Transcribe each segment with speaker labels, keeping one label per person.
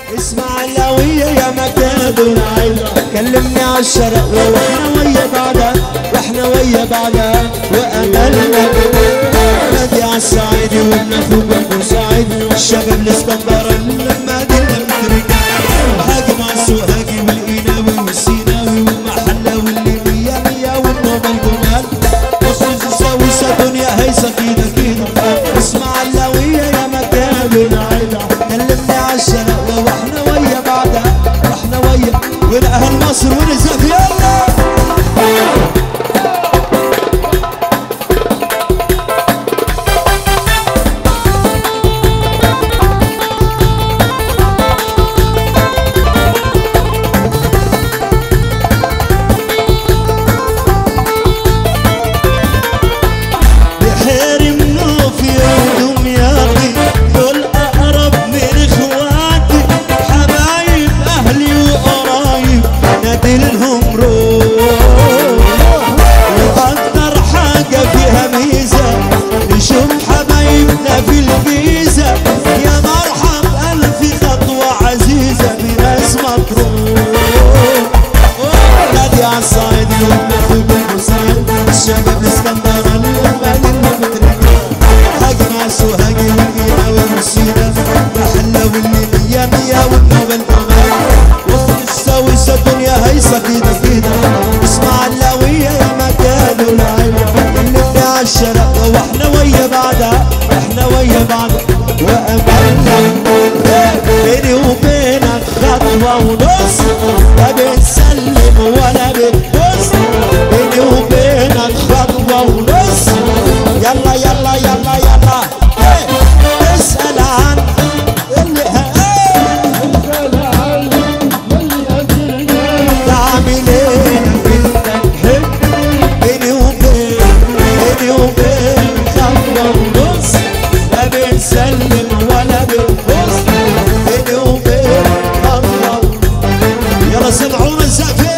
Speaker 1: اسماعيلاوية يا مكان العين كلمني عالشرق واحنا ويا بعدها واحنا ويا بعدها واملنا نادي عالصعيدي والنفوق والبورسعيد الشباب الاسكندراني لما دلنا مترك هاجي مع السوق هاجي والقناوي والسيناوي والمحلة والليبية مية والنوبة الجمال وصوص الساويسة دنيا هيصة كده كده اسمع اللاوية يا مكان العيلة كلمني عالشرق واحنا ويا بعدها واحنا ويا والاهل مصر ونزف يلا بحير منوف يا دمياطي دول اقرب من اخواتي حبايب اهلي وقرايب نادلهم روح واكتر حاجه فيها ميزه نشوف حبايبنا في الجيزه يا مرحب الف خطوه عزيزه بناس مطروح نادي عالصعيد والنخل بالبوسعيد الشباب الاسكندراني والباقي المتركين هاجي مع سوهاجي والقينا والسينا محلة والليلية مية والنوبة الكمان وسط الساويسة الدنيا هيصة كده كده اسمع اللاوية يا مكان العين اللي عالشرق واحنا ويا بعدها احنا ويا بعض واملنا بيني وبينك خطوة ونص لا بنسلم ولا بنبص بيني وبينك خطوة ونص يلا يلا يلا يلا إيه، اسأل عن اللي تعمل ايه انت تحب بيني وبين بيني وبين خطوة ونص لا بنسلم ولا بنبص بيني وبين خطوة ونص يلا سمعونا الزقفين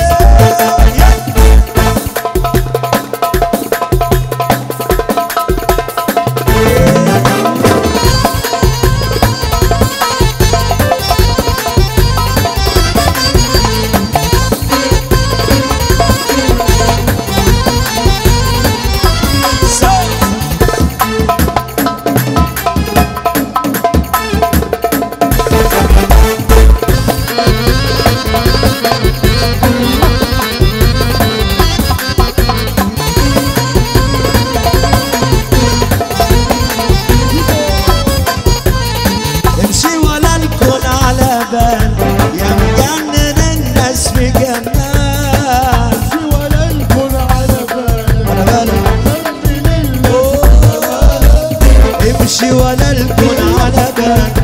Speaker 1: امشي ولا نكون على بال يا مجنن الناس في جمال
Speaker 2: ولا نكون على
Speaker 1: على
Speaker 2: بالك
Speaker 1: بالك امشي ولا نكون على بال